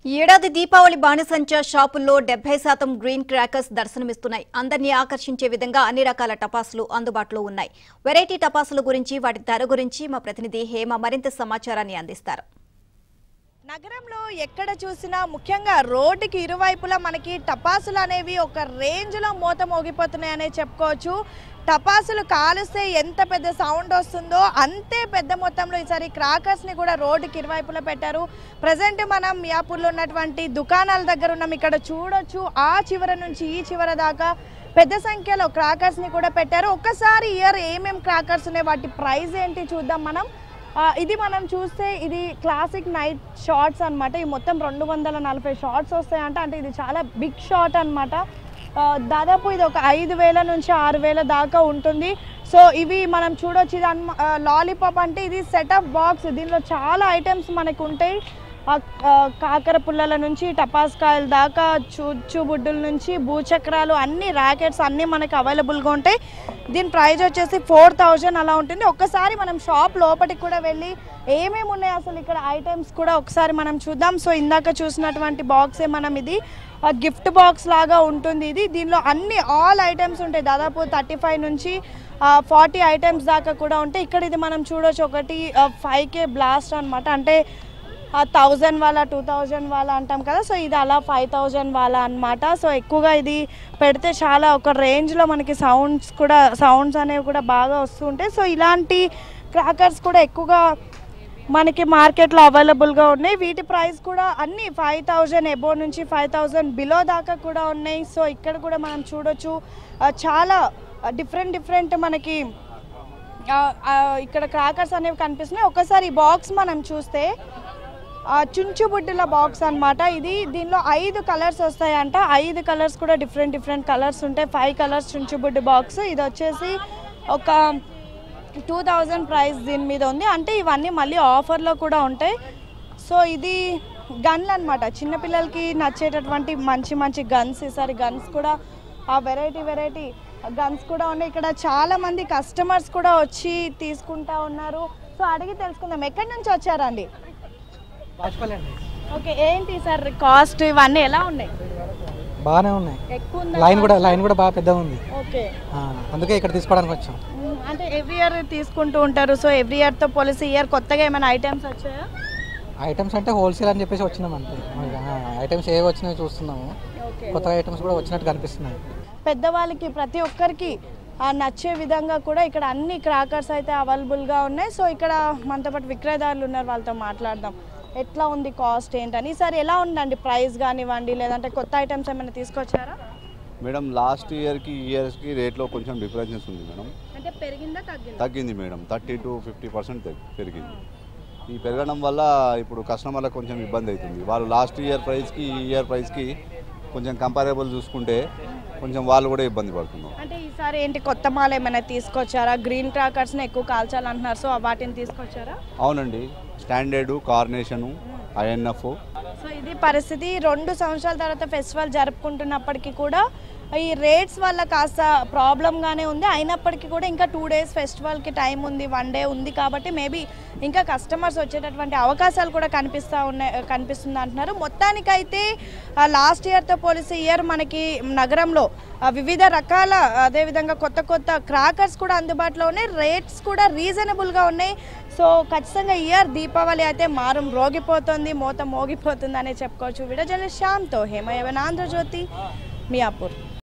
ఈ ఏడాది దీపావళి బాణసంచా షాపుల్లో డెబ్బై శాతం గ్రీన్ క్రాకర్స్ దర్శనమిస్తున్నాయి అందరినీ ఆకర్షించే విధంగా అన్ని రకాల టపాసులు అందుబాటులో ఉన్నాయి వెరైటీ టపాసుల గురించి వాటి ధర గురించి మా ప్రతినిధి హేమ మరింత సమాచారాన్ని అందిస్తారు నగరంలో ఎక్కడ చూసినా ముఖ్యంగా రోడ్డుకి ఇరువైపులా మనకి టపాసులు అనేవి ఒక రేంజ్లో మూత మోగిపోతున్నాయనే చెప్పుకోవచ్చు టపాసులు కాలుస్తే ఎంత పెద్ద సౌండ్ వస్తుందో అంతే పెద్ద మొత్తంలో ఈసారి క్రాకర్స్ని కూడా రోడ్డుకి ఇరువైపులా పెట్టారు ప్రజెంట్ మనం మియాపూర్లో ఉన్నటువంటి దుకాణాల దగ్గర ఉన్నాం ఇక్కడ చూడొచ్చు ఆ చివర నుంచి ఈ చివర దాకా పెద్ద సంఖ్యలో క్రాకర్స్ని కూడా పెట్టారు ఒక్కసారి ఇయర్ ఏమేం క్రాకర్స్ ఉన్నాయి వాటి ప్రైస్ ఏంటి చూద్దాం మనం ఆ, ఇది మనం చూస్తే ఇది క్లాసిక్ నైట్ షార్ట్స్ అన్నమాట ఈ మొత్తం రెండు వందల నలభై షార్ట్స్ వస్తాయంట అంటే ఇది చాలా బిగ్ షార్ట్ అనమాట దాదాపు ఇది ఒక ఐదు వేల నుంచి ఆరు వేల దాకా ఉంటుంది సో ఇవి మనం చూడొచ్చు ఇది అన్మ లాలీపాప్ అంటే ఇది సెటప్ బాక్స్ దీనిలో చాలా ఐటమ్స్ మనకు ఉంటాయి ఆ, ఆ, కాకర పుల్లల నుంచి టపాస్కాయల దాకా చూచు బుడ్డుల నుంచి భూచక్రాలు అన్ని ర్యాకెట్స్ అన్నీ మనకి అవైలబుల్గా ఉంటాయి దీని ప్రైస్ వచ్చేసి ఫోర్ థౌజండ్ అలా ఉంటుంది ఒక్కసారి మనం షాప్ లోపలికి కూడా వెళ్ళి ఏమేమి ఉన్నాయి అసలు ఇక్కడ ఐటమ్స్ కూడా ఒకసారి మనం చూద్దాం సో ఇందాక చూసినటువంటి బాక్సే మనం ఇది గిఫ్ట్ బాక్స్ లాగా ఉంటుంది ఇది దీనిలో అన్ని ఆల్ ఐటమ్స్ ఉంటాయి దాదాపు థర్టీ ఫైవ్ నుంచి ఫార్టీ ఐటమ్స్ దాకా కూడా ఉంటాయి ఇక్కడ ఇది మనం చూడొచ్చు ఒకటి ఫైవ్ కే బ్లాస్ట్ అనమాట అంటే థౌజండ్ వాళ్ళ టూ థౌజండ్ వాళ్ళ అంటాం కదా సో ఇది అలా ఫైవ్ థౌజండ్ వాళ్ళ అనమాట సో ఎక్కువగా ఇది పెడితే చాలా ఒక రేంజ్లో మనకి సౌండ్స్ కూడా సౌండ్స్ అనేవి కూడా బాగా వస్తుంటాయి సో ఇలాంటి క్రాకర్స్ కూడా ఎక్కువగా మనకి మార్కెట్లో అవైలబుల్గా ఉన్నాయి వీటి ప్రైస్ కూడా అన్ని ఫైవ్ థౌజండ్ ఎబో నుంచి ఫైవ్ థౌజండ్ బిలో దాకా కూడా ఉన్నాయి సో ఇక్కడ కూడా మనం చూడొచ్చు ఆ, చాలా డిఫరెంట్ డిఫరెంట్ మనకి ఆ, ఆ, ఇక్కడ క్రాకర్స్ అనేవి కనిపిస్తున్నాయి ఒకసారి ఈ బాక్స్ మనం చూస్తే ఆ, చుంచుబుడ్డుల బాక్స్ అన్నమాట ఇది దీనిలో ఐదు కలర్స్ వస్తాయంట ఐదు కలర్స్ కూడా డిఫరెంట్ డిఫరెంట్ కలర్స్ ఉంటాయి ఫైవ్ కలర్స్ చుంచుబుడ్డు బాక్స్ ఇది వచ్చేసి ఒక టూ థౌజండ్ ప్రైస్ దీని మీద ఉంది అంటే ఇవన్నీ మళ్ళీ ఆఫర్లో కూడా ఉంటాయి సో ఇది గన్లు అనమాట చిన్నపిల్లలకి నచ్చేటటువంటి మంచి మంచి గన్స్ ఈసారి గన్స్ కూడా ఆ వెరైటీ వెరైటీ గన్స్ కూడా ఉన్నాయి ఇక్కడ చాలా మంది కస్టమర్స్ కూడా వచ్చి తీసుకుంటా ఉన్నారు సో అడిగి తెలుసుకుందాం ఎక్కడి నుంచి వచ్చారండి బాచుపల్లి అండి ఓకే ఏంటి సార్ కాస్ట్ ఇవన్నీ ఎలా ఉన్నాయి బాగానే ఉన్నాయి ఎక్కువ ఉందా లైన్ కూడా లైన్ కూడా బాగా పెద్దగా ఉంది ఓకే ఆ, అందుకే ఇక్కడ తీసుకోవడానికి వచ్చాం మ్, అంటే ఎవ్రీ ఇయర్ తీసుకుంటూ ఉంటారు సో ఎవ్రీ ఇయర్తో పోలిసి ఇయర్ కొత్తగా ఏమైనా ఐటమ్స్ వచ్చాయా ఐటమ్స్ అంటే హోల్సేల్ అని చెప్పేసి వచ్చినాం అంతే ఐటమ్స్ ఏవి వచ్చినాయో చూస్తున్నాము ఓకే కొత్త ఐటమ్స్ కూడా వచ్చినట్టు కనిపిస్తున్నాయి పెద్దవాళ్ళకి ప్రతి ఒక్కరికి ఆ నచ్చే విధంగా కూడా ఇక్కడ అన్ని క్రాకర్స్ అయితే అవైలబుల్గా ఉన్నాయి సో ఇక్కడ మనతో పాటు విక్రయదారులు ఉన్నారు వాళ్ళతో మాట్లాడదాం ఎట్లా ఉంది కాస్ట్ ఏంటని ఈసారి ఎలా ఉందండి ప్రైస్ కానివ్వండి లేదంటే కొత్త ఐటమ్స్ ఏమైనా తీసుకొచ్చారా మేడం లాస్ట్ ఇయర్కి ఈ ఇయర్స్కి రేట్లో కొంచెం డిఫరెన్సెస్ ఉంది మేడం అంటే పెరిగిందా తగ్గిందా తగ్గింది madam thirty to fifty percent పెరిగింది ఈ పెరగడం వల్ల ఇప్పుడు కస్టమర్లకు కొంచెం ఇబ్బంది అవుతుంది వాళ్ళు లాస్ట్ ఇయర్ ప్రైస్కి ఈ ఇయర్ ప్రైస్కి కొంచెం కంపారబుల్ చూసుకుంటే కొంచెం వాళ్ళు కూడా ఇబ్బంది పడుతున్నారు అంటే ఈసారి ఏంటి కొత్త మాల్ ఏమైనా తీసుకొచ్చారా గ్రీన్ క్రాకర్స్ని ఎక్కువ కాల్చాలంటున్నారు సో వాటిని తీసుకొచ్చారా అవునండి స్టాండర్డ్ కార్నేషను ఐఎన్ఎఫ్ సో ఇది పరిస్థితి రెండు సంవత్సరాల తర్వాత ఫెస్టివల్ జరుపుకుంటున్నప్పటికీ కూడా ఈ రేట్స్ వల్ల కాస్త ప్రాబ్లంగానే ఉంది అయినప్పటికీ కూడా ఇంకా టూ డేస్ ఫెస్టివల్కి టైం ఉంది వన్ డే ఉంది కాబట్టి మేబీ ఇంకా కస్టమర్స్ వచ్చేటటువంటి అవకాశాలు కూడా కనిపిస్తూ ఉన్నాయి కనిపిస్తుంది అంటున్నారు మొత్తానికైతే లాస్ట్ ఇయర్తో పోలిసి ఇయర్ మనకి నగరంలో ఆ, వివిధ రకాల అదేవిధంగా కొత్త కొత్త క్రాకర్స్ కూడా అందుబాటులో ఉన్నాయి రేట్స్ కూడా రీజనబుల్గా ఉన్నాయి సో ఖచ్చితంగా ఇయర్ దీపావళి అయితే మారం రోగిపోతుంది మోత మోగిపోతుంది అనే చెప్పుకోవచ్చు విడజల శ్యామ్తో హేమయవన్ ఆంధ్రజ్యోతి మియాపూర్